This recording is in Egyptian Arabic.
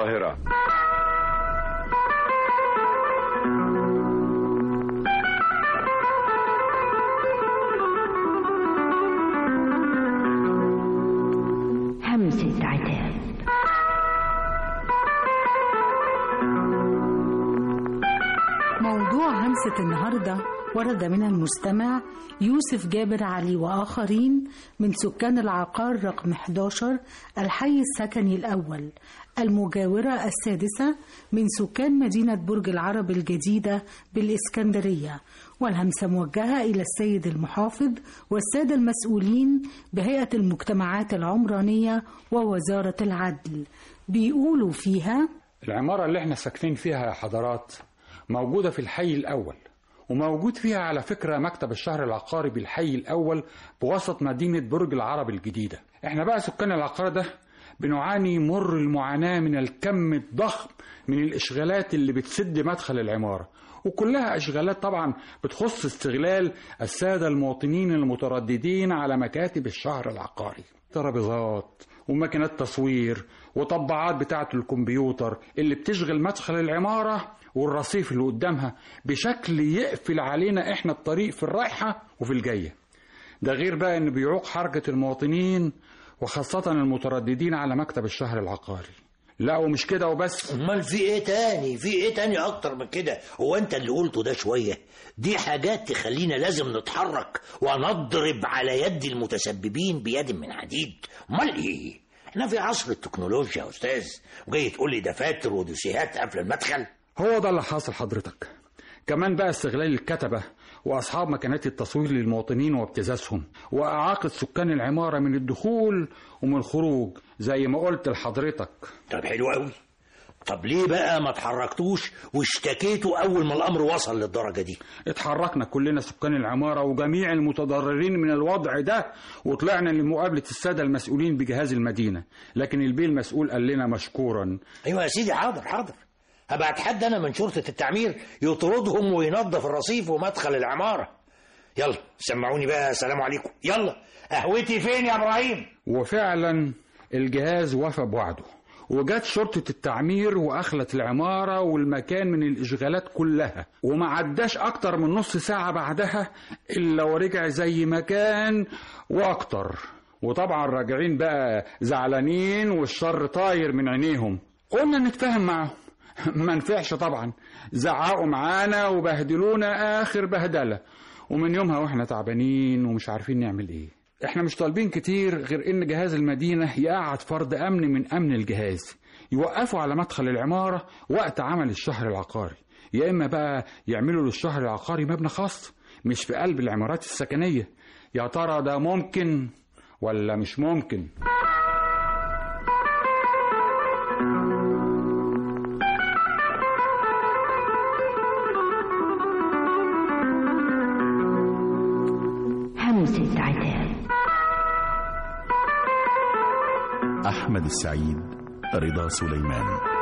القاهرة همسة عتاب موضوع همسة النهاردة ورد من المستمع يوسف جابر علي وآخرين من سكان العقار رقم 11 الحي السكني الأول المجاورة السادسة من سكان مدينة برج العرب الجديدة بالإسكندرية والهمسة موجهة إلى السيد المحافظ والسادة المسؤولين بهيئة المجتمعات العمرانية ووزارة العدل بيقولوا فيها العمارة اللي احنا ساكنين فيها يا حضرات موجودة في الحي الأول وموجود فيها على فكرة مكتب الشهر العقاري بالحي الأول بوسط مدينة برج العرب الجديدة احنا بقى سكان العقار ده بنعاني مر المعاناة من الكم الضخم من الإشغالات اللي بتسد مدخل العمارة وكلها إشغالات طبعا بتخص استغلال السادة المواطنين المترددين على مكاتب الشهر العقاري ترابيزات وماكينات تصوير وطباعات بتاعة الكمبيوتر اللي بتشغل مدخل العمارة والرصيف اللي قدامها بشكل يقفل علينا احنا الطريق في الرايحة وفي الجاية ده غير بقى ان بيعوق حركة المواطنين وخاصة المترددين على مكتب الشهر العقاري لا ومش كده وبس امال في ايه تاني في ايه تاني اكتر من كده هو انت اللي قلته ده شويه دي حاجات تخلينا لازم نتحرك ونضرب على يد المتسببين بيد من حديد امال ايه احنا في عصر التكنولوجيا يا استاذ وجاي تقول لي دفاتر ودوسيهات قبل المدخل هو ده اللي حاصل حضرتك كمان بقى استغلال الكتبة وأصحاب مكانات التصوير للمواطنين وابتزازهم وإعاقة سكان العمارة من الدخول ومن الخروج زي ما قلت لحضرتك طب حلو قوي طب ليه بقى ما اتحركتوش واشتكيتوا اول ما الامر وصل للدرجه دي اتحركنا كلنا سكان العمارة وجميع المتضررين من الوضع ده وطلعنا لمقابلة السادة المسؤولين بجهاز المدينة لكن البيه المسؤول قال لنا مشكورا ايوه يا سيدي حاضر حاضر هبقى اتحدى انا من شرطه التعمير يطردهم وينظف الرصيف ومدخل العماره يلا سمعوني بقى سلام عليكم يلا قهوتي فين يا ابراهيم وفعلا الجهاز وفى بوعده وجت شرطة التعمير وأخلت العمارة والمكان من الإشغالات كلها وما عداش أكتر من نص ساعة بعدها إلا ورجع زي ما كان وأكتر وطبعا راجعين بقى زعلانين والشر طاير من عينيهم قلنا نتفاهم معاهم ما نفعش طبعا زعقوا معانا وبهدلونا آخر بهدلة ومن يومها واحنا تعبانين ومش عارفين نعمل ايه احنا مش طالبين كتير غير ان جهاز المدينة يقعد فرد امن من امن الجهاز يوقفوا على مدخل العمارة وقت عمل الشهر العقاري يا اما بقى يعملوا للشهر العقاري مبنى خاص مش في قلب العمارات السكنية يا ترى ده ممكن ولا مش ممكن همسة عتاب أحمد السعيد رضا سليمان